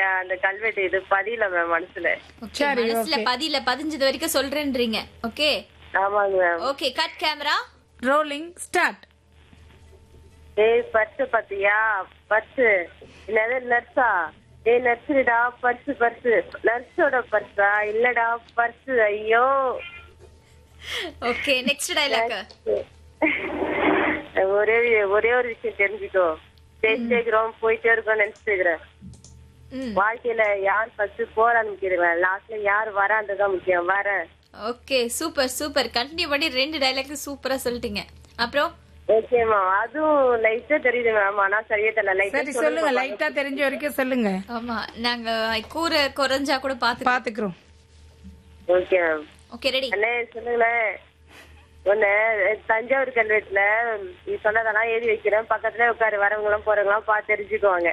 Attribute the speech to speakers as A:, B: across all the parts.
A: அந்த கல்வெட்டு இது பதியல மேம் மனசுல
B: Okay,
C: சரி,
B: மனசுல
C: okay.
B: பதில பதிஞ்சது வரைக்கும் சொல்றேன்றீங்க ஓகே
A: ஆமாங்க ma'am
B: okay cut camera
C: rolling start
A: ஏய் பர்ஸ் பாத்தியா பர்ஸ் என்னது நர்ஸா ஏய் நர்ஸுடா பர்ஸ் பர்ஸ் நர்ஸோட பர்ஸா இல்லடா பர்ஸ் ஐயோ
B: ஓகே நெக்ஸ்ட் டயலாக்
A: ஒரே ஒரே ஒரு விஷயம் தெரிஞ்சுக்கோ பேசிட்டே இருக்கிறோம் போயிட்டே இருக்கோம் நினைச்சிட்டு இருக்கிறேன்
B: ம்
A: வாழ்க்கையில யார் ஃபர்ஸ்ட் போறான்னு முக்கியம் லாஸ்ட்ல யார் வரான்றதுதான் முக்கியம் வரேன்
B: ஓகே சூப்பர் சூப்பர் கண்டினியூ பண்ணி ரெண்டு டயலாக் சூப்பரா சொல்லிட்டீங்க அப்புறம்
A: ஓகே மேம் அதுவும் லைட்டா தெரியுது மேம் ஆனா சரியா தெரியல
C: சரி
A: லைட்டா
C: சொல்லுங்க லைட்டா தெரிஞ்ச வரைக்கும் சொல்லுங்க
B: ஆமா நாங்க கூரை குறைஞ்சா கூட பாத்து
C: பாத்துக்கிறோம்
A: ஓகே மேம்
B: ஓகே ரெடி
A: அண்ணே சொல்லுங்களேன் ஒண்ணு தஞ்சாவூர் கல்வெட்டுல நீ சொன்னதெல்லாம் எழுதி வைக்கிறேன் பக்கத்துல உட்காரு வரவங்க எல்லாம் போறவங்க எல்லாம் பார்த்து தெரிஞ்சுக்குவாங்க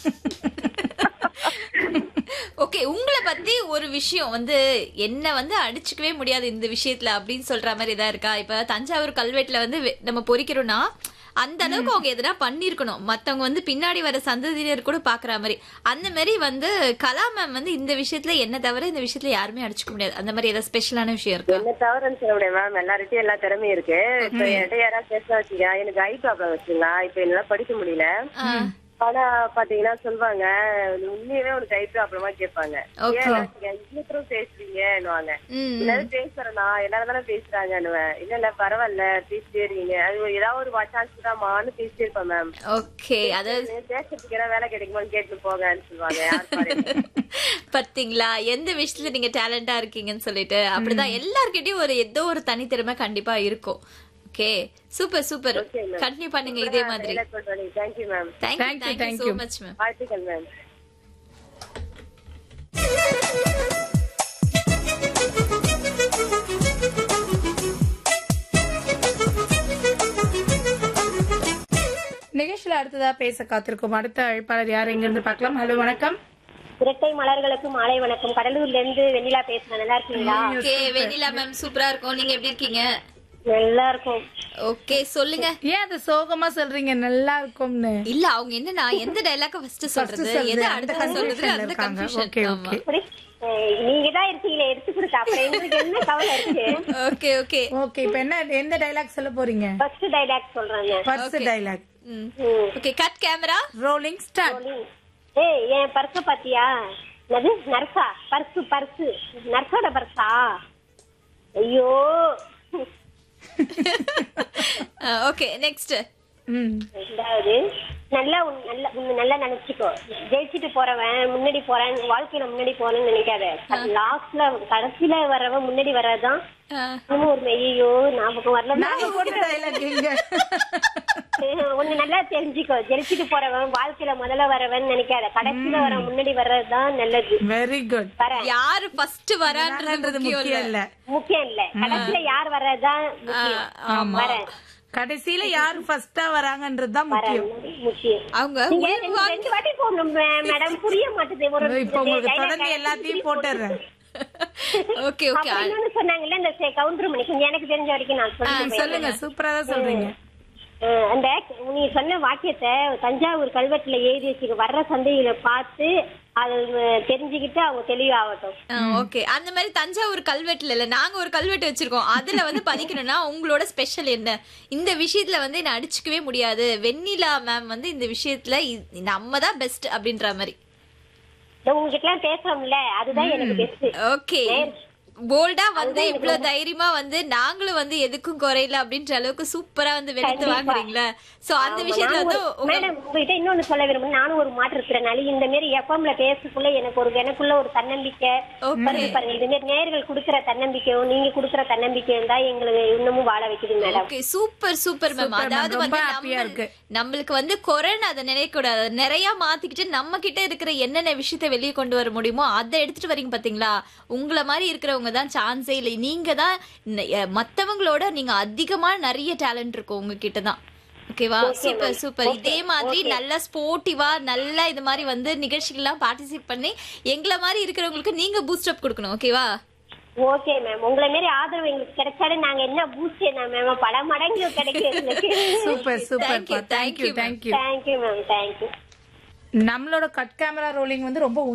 B: ஓகே உங்களை பத்தி ஒரு விஷயம் வந்து என்ன வந்து அடிச்சுக்கவே முடியாது இந்த விஷயத்துல அப்படின்னு சொல்ற மாதிரி இதா இருக்கா இப்ப தஞ்சாவூர் கல்வெட்டுல வந்து வெ- நம்ம பொறிக்கிறோம்னா அந்த அளவுக்கு அவங்க எதனா பண்ணிருக்கணும் மத்தவங்க வந்து பின்னாடி வர சந்ததியினர் கூட பாக்குற மாதிரி அந்த மாதிரி வந்து கலா மேம் வந்து இந்த விஷயத்துல என்ன தவிர இந்த விஷயத்துல யாருமே அடிச்சுக்க முடியாது அந்த மாதிரி ஏதாவது ஸ்பெஷலான விஷயம் இருக்கா
A: என்ன தவறுன்னு சொல்ல முடியாது மேம் எல்லார்கிட்டயும் எல்லா திறமையும் இருக்கு இப்ப என்கிட்ட யாராவது பேச வச்சுங்க எனக்கு ஐ ப்ராப்ளம் வச்சுங்களா இப்ப என்னால படிக்க முடியல
B: ஆ,
A: ஆனா பாத்தீங்கன்னா சொல்லுவாங்க நீ உண்மையாவே உனக்கு ஐ ப்ராப்ளமா கேட்பாங்க
B: Okay.
A: ஏன் நீங்க இவ்வளவு தூரம் பேசுறீங்கன்னுவாங்க
B: ம்,
A: எல்லாரும் பேசுறேன்னா எல்லாரும் தானே பேசுறாங்கன்னுவேன் இல்ல இல்ல பரவாயில்ல பேசிட்டே இருக்கீங்க அது ஏதாவது ஒரு சான்ஸ் தான்மான்னு பேசிட்டே இருப்பேன் மேம்
B: ஓகே அதாவது
A: பேசுறதுக்கு ஏதாவது வேலை கிடைக்குமான்னு கேட்டு போங்கன்னு சொல்லுவாங்க யார் பாரு
B: பாத்தீங்களா எந்த விஷயத்துல நீங்க டேலண்டா இருக்கீங்கன்னு சொல்லிட்டு அப்படிதான் எல்லார்கிட்டயும் ஒரு ஏதோ ஒரு தனித்திறமை கண்டிப்பா இருக்கும் okay super super
A: Okay, ma'am.
B: Continue பண்ணுங்க இதே மாதிரி
A: thank you ma'am
B: thank you
C: Thank you,
B: thank you
C: thank
B: so
C: you.
B: Much ma'am
A: வாழ்த்துக்கள் மேம்
C: நிகழ்ச்சியில அடுத்ததா பேச காத்திருக்கும் அடுத்த அழைப்பாளர் யார் எங்க இருந்து பார்க்கலாம் ஹலோ வணக்கம்
D: இரட்டை மலர்களுக்கு மாலை வணக்கம் கடலூர்ல இருந்து வெண்ணிலா பேசுறேன் நல்லா இருக்கீங்களா
B: ஓகே வெண்ணிலா மேம் சூப்பரா இருக்கும் நீங்க எப்படி இருக்கீங்க
D: நல்லா இருக்கும்
B: ஓகே சொல்லுங்க
C: ஏன் அது சோகமா சொல்றீங்க நல்லா இருக்கும்னு
B: இல்ல அவங்க என்னன்னா எந்த டைலாக்க ஃபர்ஸ்ட் சொல்றது
C: சொல்றது,
B: எது
C: அந்த
B: அடுத்தது சொல்றது
C: confusionல
B: அந்த
C: இருக்காங்க.
B: கன்ஃபியூஷன்
C: Okay,
B: ஆமா
C: okay.
D: அப்படி அஹ் நீங்க தான் இருக்கீங்களே எடுத்து கொடுக்க அப்புறம் எங்களுக்கு என்ன கவலை இருக்கு
B: ஓகே ஓகே
C: ஓகே இப்ப என்ன எந்த டைலாக் சொல்ல போறீங்க
D: ஃபர்ஸ்ட் டைலாக் சொல்றாங்க
C: ஃபர்ஸ்ட் டைலாக்
B: ம்
D: ம்.
B: Okay cut camera
C: rolling start
D: சொல்லி, ஏய் என் பர்ஸ பாத்தியா என்னது நர்ஸா பர்சு பர்சு நர்ஸோட பர்ஸா ஐயோ
B: ஓகே நெக்ஸ்ட்
C: ம்
D: ரெண்டாவது நல்லா உன்- நல்லா உன்னை நல்லா நினைச்சுக்கோ ஜெயிச்சுட்டு போறவன் முன்னாடி போறேன் வாழ்க்கையில முன்னாடி போறேன்னு நினைக்காத லாஸ்ட்ல கடைசியில வர்றவன் முன்னாடி வர்றதுதான் இன்னும் ஒரு ஐயோ ஞாபகம் வரல
C: நாங்க போட்ட டைலாக் எங்க
D: ஒண்ணு நல்லா தெரிஞ்சுக்கோ ஜெயிச்சுட்டு போறவன் வாழ்க்கையில முதல்ல வரவன் நினைக்காத கடைசியில வர முன்னாடி வர்றதுதான் நல்லது
C: வெரி குட்
D: வரேன்
B: யாரு ஃபர்ஸ்ட் வரான்றது முக்கியம்
C: முக்கியம்
B: இல்ல
C: இல்ல
D: முக்கியம் இல்ல கடைசியில யார் வர்றதுதான் முக்கியம்
C: ஆமா
D: வரேன்
C: கடைசியில யார் ஃபர்ஸ்டா வராங்கன்றது தான்
D: வரேன்
C: முக்கியம்
D: முக்கியம்
B: அவங்க
D: நீங்க
B: உயிர்
D: ரெண்டு- ரெண்டு வாட்டி போடணும் மேடம் புரிய மாட்டுது ஒரு
C: இப்ப உங்களுக்கு
D: dialogue
C: தொடர்ந்து எல்லாத்தையும் போட்டுறேன்
B: ஓகே ஓகே
D: அப்புறம் இன்னொன்னு சொன்னாங்கல்ல இந்த கவுண்டர் மணி கொஞ்சம் எனக்கு தெரிஞ்ச வரைக்கும் நான் சொல்லிட்டு
C: சொல்லுங்க சூப்பரா தான் சொல்றீங்க
D: அஹ் அந்த நீ சொன்ன வாக்கியத்தை தஞ்சாவூர் கல்வெட்டுல எழுதி வச்சுக்க வர்ற சந்தைகளை பார்த்து அது தெரிஞ்சுக்கிட்டு அவங்க தெளிவாகட்டும்
B: ஓகே அந்த மாதிரி தஞ்சாவூர் கல்வெட்டுல இல்ல நாங்க ஒரு கல்வெட்டு வச்சிருக்கோம் அதுல வந்து பதிக்கணும்னா உங்களோட ஸ்பெஷல் என்ன இந்த விஷயத்துல வந்து என்ன அடிச்சுக்கவே முடியாது வெண்ணிலா மேம் வந்து இந்த விஷயத்துல இ- நம்ம தான் பெஸ்ட் அப்படின்ற மாதிரி
D: இந்த உங்ககிட்ட எல்லாம் பேசுறோம்ல அதுதான் எனக்கு பெஸ்ட்
B: ஓகே போல்டா வந்து இவ்வளவு தைரியமா வந்து நாங்களும் வந்து எதுக்கும் குறையல அப்படின்ற அளவுக்கு சூப்பரா வந்து வெளுத்து வாங்குறீங்களா சோ அந்த விஷயத்துல வந்து உங்க-
D: மேடம் உங்ககிட்ட இன்னொன்னு சொல்ல விரும்புறேன் நானும் ஒரு மாற்றுத்திறனாளி இந்த மாதிரி எஃப்எம்ல பேசக்குள்ள எனக்கு ஒரு எனக்குள்ள ஒரு தன்னம்பிக்கை பாருங்க பாருங்க இது மாதிரி நேர்கள் குடுக்கிற தன்னம்பிக்கையும் நீங்க குடுக்கிற தன்னம்பிக்கையும் தான் எங்களுக்கு இன்னமும் வாழ வைக்குது madam
B: okay super super ma'am
C: Super,
B: அதாவது
C: ma'am. ரொம்ப
B: வந்து
C: happy ஆ
B: நம்ம-
C: இருக்கு.
B: நம்மளுக்கு வந்து கொரோனா அதை நினைக்க கூடாது நிறைய மாத்திக்கிட்டு நம்ம கிட்ட இருக்கிற என்னென்ன விஷயத்த வெளியே கொண்டு வர முடியுமோ அதை எடுத்துட்டு வரீங்க பாத்தீங்களா உங்கள மாதிரி இருக்கிறவங்க தான் சான்ஸே இல்லை நீங்க தான் ந- அஹ் மத்தவங்களோட நீங்க அதிகமா நிறைய டேலண்ட் இருக்கும் உங்ககிட்ட தான் ஓகேவா சூப்பர் சூப்பர் இதே மாதிரி நல்லா ஸ்போர்ட்டிவா நல்லா இது மாதிரி வந்து நிகழ்ச்சிகள்லாம் பார்ட்டிசிபேட் பண்ணி எங்களை மாதிரி இருக்கிறவங்களுக்கு நீங்க பூஸ்ட் அப் கொடுக்கணும் ஓகேவா
D: ஓகே மேம் உங்களை மாதிரி ஆதரவு எங்களுக்கு கிடைச்சாலும் நாங்க என்ன பூஸ்ட் என்ன மேம் பல மடங்கு கிடைக்கும் எங்களுக்கு
C: super super
B: Thank you, thank
C: thank you
B: you, ma'am.
C: Thank you
D: thank you ma'am thank you
C: நம்மளோட கட் கேமரா ரோலிங் வந்து ரொம்ப